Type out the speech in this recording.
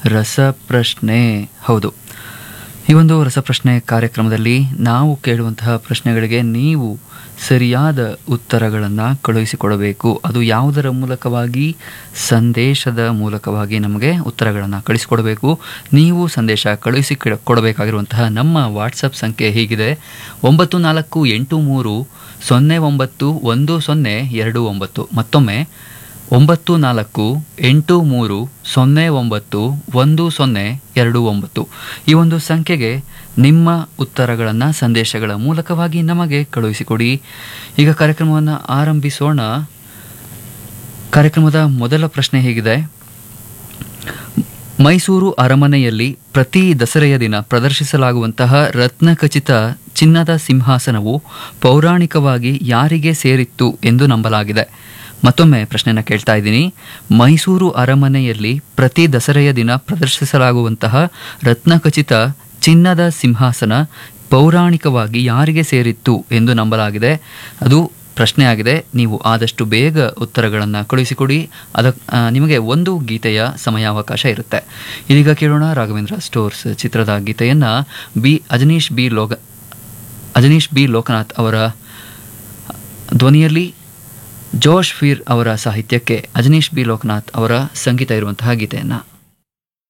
ರಸಪ್ರಶ್ನೆ ಹೌದು ಈ ಒಂದು ರಸಪ್ರಶ್ನೆ ಕಾರ್ಯಕ್ರಮದಲ್ಲಿ ನಾವು ಕೇಳುವಂತಹ ಪ್ರಶ್ನೆಗಳಿಗೆ ನೀವು ಸರಿಯಾದ ಉತ್ತರಗಳನ್ನು ಕಳುಹಿಸಿಕೊಡಬೇಕು ಅದು ಯಾವುದರ ಮೂಲಕವಾಗಿ ಸಂದೇಶದ ಮೂಲಕವಾಗಿ ನಮಗೆ ಉತ್ತರಗಳನ್ನು ಕಳಿಸಿಕೊಡಬೇಕು ನೀವು ಸಂದೇಶ ಕಳುಹಿಸಿ ಕಿಡ- ಕೊಡಬೇಕಾಗಿರುವಂತಹ ನಮ್ಮ ವಾಟ್ಸಪ್ ಸಂಖ್ಯೆ ಹೀಗಿದೆ ಒಂಬತ್ತು ನಾಲ್ಕು ಎಂಟು ಮೂರು ಸೊನ್ನೆ ಒಂಬತ್ತು ಒಂದು ಸೊನ್ನೆ ಎರಡು ಒಂಬತ್ತು ಮತ್ತೊಮ್ಮೆ ಒಂಬತ್ತು ನಾಲ್ಕು ಎಂಟು ಮೂರು ಸೊನ್ನೆ ಒಂಬತ್ತು ಒಂದು ಸೊನ್ನೆ ಎರಡು ಒಂಬತ್ತು ಈ ಒಂದು ಸಂಖ್ಯೆಗೆ ನಿಮ್ಮ ಉತ್ತರಗಳನ್ನು ಸಂದೇಶಗಳ ಮೂಲಕವಾಗಿ ನಮಗೆ ಕಳುಹಿಸಿಕೊಡಿ ಈಗ ಕಾರ್ಯಕ್ರಮವನ್ನು ಆರಂಭಿಸೋಣ ಕಾರ್ಯಕ್ರಮದ ಮೊದಲ ಪ್ರಶ್ನೆ ಹೇಗಿದೆ ಮೈಸೂರು ಅರಮನೆಯಲ್ಲಿ ಪ್ರತಿ ದಸರೆಯ ದಿನ ಪ್ರದರ್ಶಿಸಲಾಗುವಂತಹ ರತ್ನಖಚಿತ ಚಿನ್ನದ ಸಿಂಹಾಸನವು ಪೌರಾಣಿಕವಾಗಿ ಯಾರಿಗೆ ಸೇರಿತ್ತು ಎಂದು ನಂಬಲಾಗಿದೆ ಮತ್ತೊಮ್ಮೆ ಪ್ರಶ್ನೆನ ಕೇಳ್ತಾ ಇದ್ದೀನಿ ಮೈಸೂರು ಅರಮನೆಯಲ್ಲಿ ಪ್ರತಿ ದಸರೆಯ ದಿನ ಪ್ರದರ್ಶಿಸಲಾಗುವಂತಹ ರತ್ನಖಚಿತ ಚಿನ್ನದ ಸಿಂಹಾಸನ ಪೌರಾಣಿಕವಾಗಿ ಯಾರಿಗೆ ಸೇರಿತ್ತು ಎಂದು ನಂಬಲಾಗಿದೆ ಅದು ಪ್ರಶ್ನೆ ಆಗಿದೆ ನೀವು ಆದಷ್ಟು ಬೇಗ ಉತ್ತರಗಳನ್ನು ಕಳುಹಿಸಿಕೊಡಿ ಅದ ಆ, ನಿಮಗೆ ಒಂದು ಗೀತೆಯ ಸಮಯಾವಕಾಶ ಇರುತ್ತೆ ಇದೀಗ ಕೇಳೋಣ ರಾಘವೇಂದ್ರ ಸ್ಟೋರ್ಸ್ ಚಿತ್ರದ ಗೀತೆಯನ್ನು ಬಿ ಅಜನೀಶ್ ಬಿ ಲೋಕ ಅಜನೀಶ್ ಬಿ ಲೋಕನಾಥ್ ಅವರ ಧ್ವನಿಯಲ್ಲಿ ಜೋಶ್ ಫೀರ್ ಅವರ ಸಾಹಿತ್ಯಕ್ಕೆ ಅಜನೀಶ್ ಬಿ ಲೋಕನಾಥ್ ಅವರ ಸಂಗೀತ ಇರುವಂತಹ ಗೀತೆಯನ್ನು